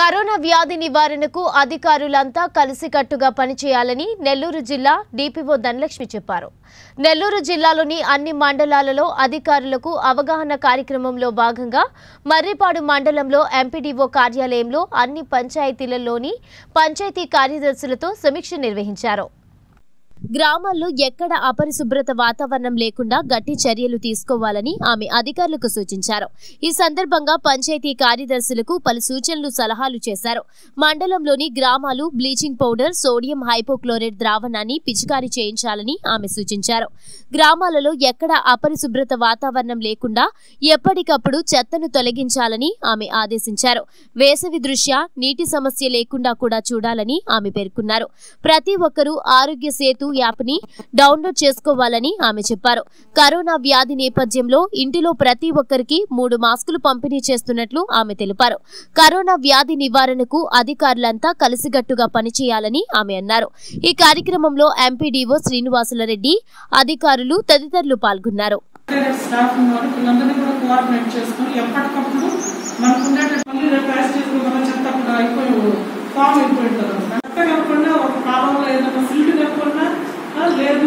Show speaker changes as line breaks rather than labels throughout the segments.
corona వ్యాధి నివారణకు అధికారులంతా కలిసికట్టుగా పనిచేయాలని నెల్లూరు జిల్లా డిపిఓ ధనలక్ష్మి చెప్పారు నెల్లూరు జిల్లాలోని అన్ని మండలాలలో అధికారులకు అవగాహన కార్యక్రమంలో భాగంగా మర్రిపాడు మండలంలో ఎంపీడీఓ కార్యాలయంలో అన్ని పంచాయతీలలోని పంచాయతీ కార్యదర్శులతో సమీక్ష నిర్వహించారు గ్రామాల్లో ఎక్కడ అపరిశుభ్రత వాతావరణం లేకుండా గట్టి చర్యలు తీసుకోవాలని ఆమె అధికారులకు సూచించారు ఈ సందర్భంగా పంచాయతీ కార్యదర్శులకు పలు సూచనలు సలహాలు చేశారు మండలంలోని గ్రామాలు బ్లీచింగ్ పౌడర్ సోడియం హైపోక్లోరైడ్ ద్రావణాన్ని పిచికారీ చేయించాలని ఆమె సూచించారు గ్రామాలలో ఎక్కడ అపరిశుభ్రత వాతావరణం లేకుండా ఎప్పటికప్పుడు చెత్తను తొలగించాలని ఆమె ఆదేశించారు వేసవి దృష్ట్యా నీటి సమస్య లేకుండా కూడా చూడాలని ఆమె పేర్కొన్నారు ప్రతి ఒక్కరూ ఆరోగ్య సేతు యాప్ని డౌన్లోడ్ చేసుకోవాలని ఆమె చెప్పారు కరోనా వ్యాధి నేపథ్యంలో ఇంటిలో ప్రతి ఒక్కరికి మూడు మాస్కులు పంపిణీ చేస్తున్నట్లు ఆమె తెలిపారు కరోనా వ్యాధి నివారణకు అధికారులంతా కలిసికట్టుగా పనిచేయాలని ఆమె అన్నారు ఈ కార్యక్రమంలో ఎంపీడీఓ శ్రీనివాసులరెడ్డి అధికారులు తదితరులు పాల్గొన్నారు
సెక్రటరీ స్టాఫ్ ఉన్నారు వీళ్ళందరినీ కూడా కోఆర్డినేట్ చేసుకుని ఎప్పటికప్పుడు మనకు ఉండేటటువంటి రేపు ప్యాసేజ్ మన చెత్త అప్పుడు అయిపోయి ఫామ్ అయిపోయి ఉంటుంది చెత్త కనుక్కున్నా ఒక కాలంలో ఏదైనా ఫిల్డ్ కనుక్కున్నా ఆ, లేదు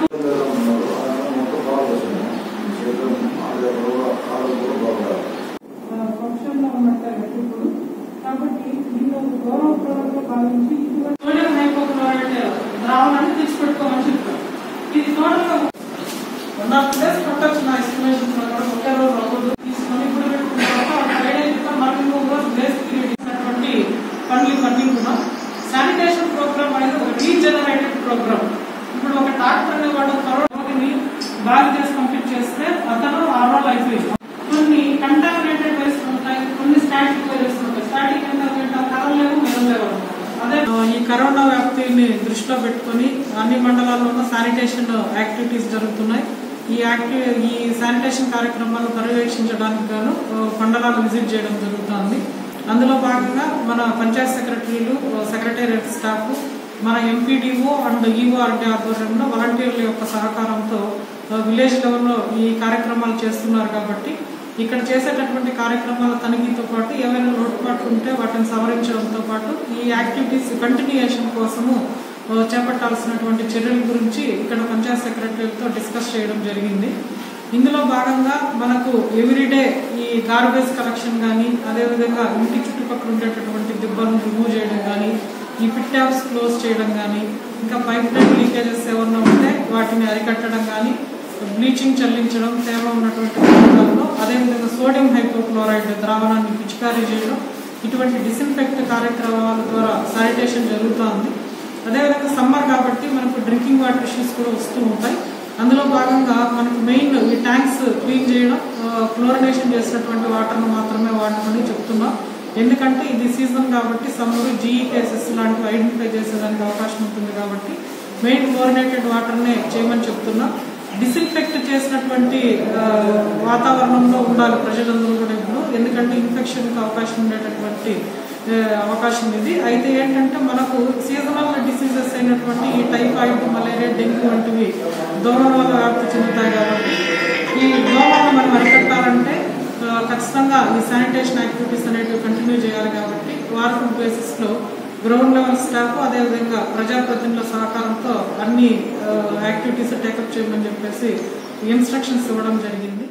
ఫంక్షన్లో ఉన్నట్టు ఇప్పుడు కాబట్టి దీన్ని ఒక గౌరవప్రదంగా భావించి ఇటువంటి సోడియం హైపోక్లోరైడ్ ద్రావణాన్ని తెచ్చిపెట్టుకోమని చెప్పారు ఇది టోటల్గా వన్ ఆఫ్ డేస్ పట్టొచ్చు నా ఎస్టిమేషన్ ప్రకారం ఒకే రోజు అవ్వదు తీసుకొని ఇప్పుడు పెట్టుకున్న తర్వాత ఫ్రైడే ఇంకా మళ్ళీ ఇంకొక రోజు గ్రేస్ పీరియడ్ ఇచ్చినటువంటి పనులు ఇవన్నీ కూడా శానిటేషన్ ప్రోగ్రామ్ అనేది ఒక రీజనరేటెడ్ ప్రోగ్రామ్ ఇప్పుడు ఒక డాక్టర్ అనేవాడు కరోనాని బాగా చేసి కంప్లీట్ చేస్తే అతను ఆ రోజు అయిపోయింది కొన్ని కంటామినేటెడ్ వేస్ట్ ఉంటాయి కొన్ని స్టాటిక్ వేస్ట్ ఉంటాయి స్టాటిక్ అంటే కదలలేవు మెదలేవు అదే ఆ, ఈ కరోనా వ్యాప్తిని దృష్టిలో పెట్టుకొని అన్ని మండలాల్లోనూ శానిటేషన్ యాక్టివిటీస్ జరుగుతున్నాయి ఈ యాక్టి ఈ శానిటేషన్ కార్యక్రమాలు పర్యవేక్షించడానికి గాను ఆ, మండలాలు విజిట్ చేయడం జరుగుతుంది అందులో భాగంగా మన పంచాయత్ సెక్రటరీలు సెక్రటేరియట్ స్టాఫ్ మన ఎంపీడీఓ అండ్ ఈఓఆర్టీ ఆధ్వర్యంలో వాలంటీర్ల యొక్క సహకారంతో ఆ, విలేజ్ లెవెల్లో ఈ కార్యక్రమాలు చేస్తున్నారు కాబట్టి ఇక్కడ చేసేటటువంటి కార్యక్రమాల తనిఖీతో పాటు ఏవైనా లోటుపాట్లు ఉంటే వాటిని సవరించడంతో పాటు ఈ యాక్టివిటీస్ కంటిన్యూయేషన్ కోసము ఆ, చేపట్టాల్సినటువంటి చర్యల గురించి ఇక్కడ పంచాయత్ సెక్రటరీలతో డిస్కస్ చేయడం జరిగింది ఇందులో భాగంగా మనకు ఎవ్రీడే ఈ గార్బేజ్ కలెక్షన్ కానీ అదేవిధంగా ఇంటి చుట్టుపక్కల ఉండేటటువంటి దిబ్బలను రిమూవ్ చేయడం కానీ ఈ పిట్ ట్యాప్స్ క్లోజ్ చేయడం కానీ ఇంకా పైప్ లైన్ లీకేజెస్ ఏమన్నా ఉంటే వాటిని అరికట్టడం కానీ బ్లీచింగ్ చల్లించడం తేమ ఉన్నటువంటి ప్రాంతాల్లో అదేవిధంగా సోడియం హైపోక్లోరైడ్ ద్రావణాన్ని పిచికారీ చేయడం ఇటువంటి డిస్ఇన్ఫెక్ట్ కార్యక్రమాల ద్వారా శానిటేషన్ జరుగుతోంది అదేవిధంగా సమ్మర్ కాబట్టి మనకు డ్రింకింగ్ వాటర్ ఇష్యూస్ కూడా వస్తూ ఉంటాయి అందులో భాగంగా మనకు మెయిన్ ఈ ట్యాంక్స్ క్లీన్ చేయడం క్లోరినేషన్ చేసినటువంటి వాటర్ను మాత్రమే వాడమని చెప్తున్నాం ఎందుకంటే ఇది సీజన్ కాబట్టి సమ్మర్ జీఈ కేసెస్ లాంటివి ఐడెంటిఫై చేసేదానికి అవకాశం ఉంటుంది కాబట్టి మెయిన్ క్లోరినేటెడ్ వాటర్నే చేయమని చెప్తున్నాం డిస్ఇన్ఫెక్ట్ చేసినటువంటి ఆ, వాతావరణంలో ఉండాలి ప్రజలందరూ కూడా ఇప్పుడు ఎందుకంటే ఇన్ఫెక్షన్కి అవకాశం ఉండేటటువంటి ఆ, అవకాశం ఇది అయితే ఏంటంటే మనకు సీజనల్ డిసీజెస్ అయినటువంటి ఈ టైఫాయిడ్ మలేరియా డెంగ్యూ వంటివి దోమల వల్ల వ్యాప్తి చెందుతాయి కాబట్టి ఈ దోమలను మనం అరికట్టాలంటే ఆ, ఖచ్చితంగా ఈ శానిటేషన్ యాక్టివిటీస్ అనేటివి కంటిన్యూ చేయాలి కాబట్టి వారం బేసిస్లో గ్రౌండ్ లెవెల్ స్టాఫ్ అదేవిధంగా ప్రజాప్రతినిధుల సహకారంతో అన్ని యాక్టివిటీస్ టేకప్ చేయమని చెప్పేసి ఇన్స్ట్రక్షన్స్ ఇవ్వడం జరిగింది